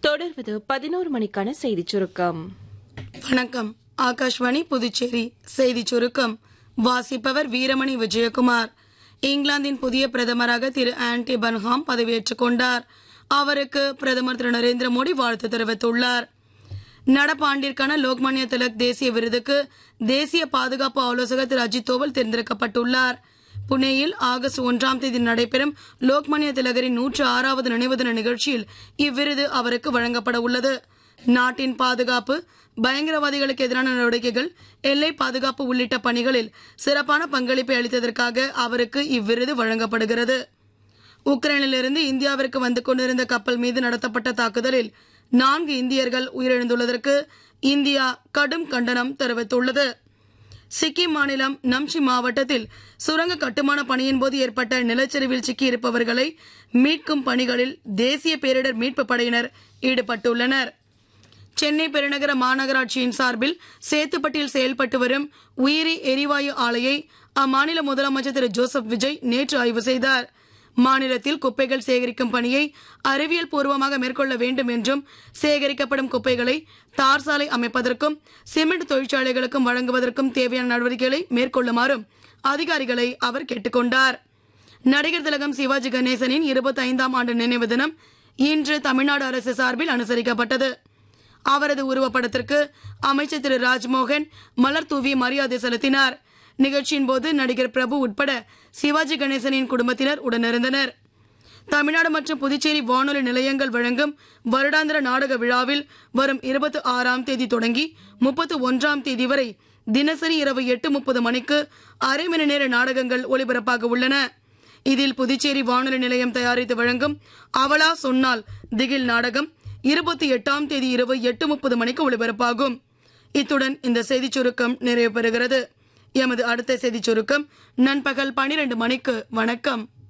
தொடர்வது பதினோரு மணிக்கான செய்திச் சுருக்கம் வணக்கம் ஆகாஷ்வாணி புதுச்சேரி செய்தி சுருக்கம் வாசிப்பவர் வீரமணி விஜயகுமார் இங்கிலாந்தின் புதிய பிரதமராக திரு ஆன்டி பன்ஹாம் பதவியேற்றுக் கொண்டார் அவருக்கு பிரதமர் திரு நரேந்திர மோடி வாழ்த்து தெரிவித்துள்ளார் நடப்பாண்டிற்கான லோக்மான்ய திலக் தேசிய விருதுக்கு தேசிய பாதுகாப்பு ஆலோசகர் திரு அஜித் தோவல் தேர்ந்தெடுக்கப்பட்டுள்ளார் புனேயில் ஆகஸ்ட் ஒன்றாம் தேதி நடைபெறும் லோக்மான்ய திலகரின் நூற்று ஆறாவது நினைவு தின நிகழ்ச்சியில் இவ்விருது அவருக்கு வழங்கப்பட உள்ளது நாட்டின் பாதுகாப்பு பயங்கரவாதிகளுக்கு எதிரான நடவடிக்கைகள் எல்லை பாதுகாப்பு உள்ளிட்ட பணிகளில் சிறப்பான பங்களிப்பை அளித்ததற்காக அவருக்கு இவ்விருது வழங்கப்படுகிறது உக்ரைனிலிருந்து இந்தியாவிற்கு வந்து கொண்டிருந்த கப்பல் மீது நடத்தப்பட்ட தாக்குதலில் நான்கு இந்தியர்கள் உயிரிழந்துள்ளதற்கு இந்தியா கடும் கண்டனம் தெரிவித்துள்ளது சிக்கிம் மாநிலம் நம்சி மாவட்டத்தில் சுரங்க கட்டுமான பணியின் போது ஏற்பட்ட நிலச்சரிவில் சிக்கியிருப்பவர்களை மீட்கும் பணிகளில் தேசிய பேரிடர் மீட்பு படையினர் ஈடுபட்டுள்ளனர் சென்னை பெருநகர மாநகராட்சியின் சார்பில் சேத்துப்பட்டில் செயல்பட்டு வரும் உயிரி எரிவாயு ஆலையை அம்மாநில முதலமைச்சர் திரு ஜோசப் விஜய் நேற்று ஆய்வு செய்தார் மாநிலத்தில் குப்பைகள் சேகரிக்கும் பணியை அறிவியல் பூர்வமாக மேற்கொள்ள வேண்டும் என்றும் சேகரிக்கப்படும் குப்பைகளை தார் சாலை அமைப்பதற்கும் சிமெண்ட் தொழிற்சாலைகளுக்கும் வழங்குவதற்கும் தேவையான நடவடிக்கைகளை மேற்கொள்ளுமாறும் அதிகாரிகளை அவர் கேட்டுக்கொண்டார் நடிகர் திலகம் சிவாஜி கணேசனின் இருபத்தி ஐந்தாம் ஆண்டு நினைவு தினம் இன்று தமிழ்நாடு அரசு சார்பில் அனுசரிக்கப்பட்டது அவரது உருவப்படத்திற்கு அமைச்சர் திரு ராஜ்மோகன் மலர் தூவி மரியாதை செலுத்தினார் நிகழ்ச்சியின் போது நடிகர் பிரபு உட்பட சிவாஜி கணேசனின் குடும்பத்தினர் உடனிருந்தனர் தமிழ்நாடு மற்றும் புதுச்சேரி வானொலி நிலையங்கள் வழங்கும் வருடாந்திர நாடக விழாவில் வரும் இருபத்தி ஆறாம் தேதி தொடங்கி முப்பத்தி ஒன்றாம் தேதி வரை தினசரி இரவு எட்டு முப்பது மணிக்கு அரை மணி நேர நாடகங்கள் ஒளிபரப்பாக உள்ளன இதில் புதுச்சேரி வானொலி நிலையம் தயாரித்து வழங்கும் அவளா சொன்னால் திகில் நாடகம் இருபத்தி எட்டாம் தேதி இரவு எட்டு முப்பது மணிக்கு ஒளிபரப்பாகும் இத்துடன் இந்த செய்திச் சுருக்கம் நிறைவு பெறுகிறது எமது அடுத்த செய்திச் சுருக்கம் நண்பகல் பனிரெண்டு மணிக்கு வணக்கம்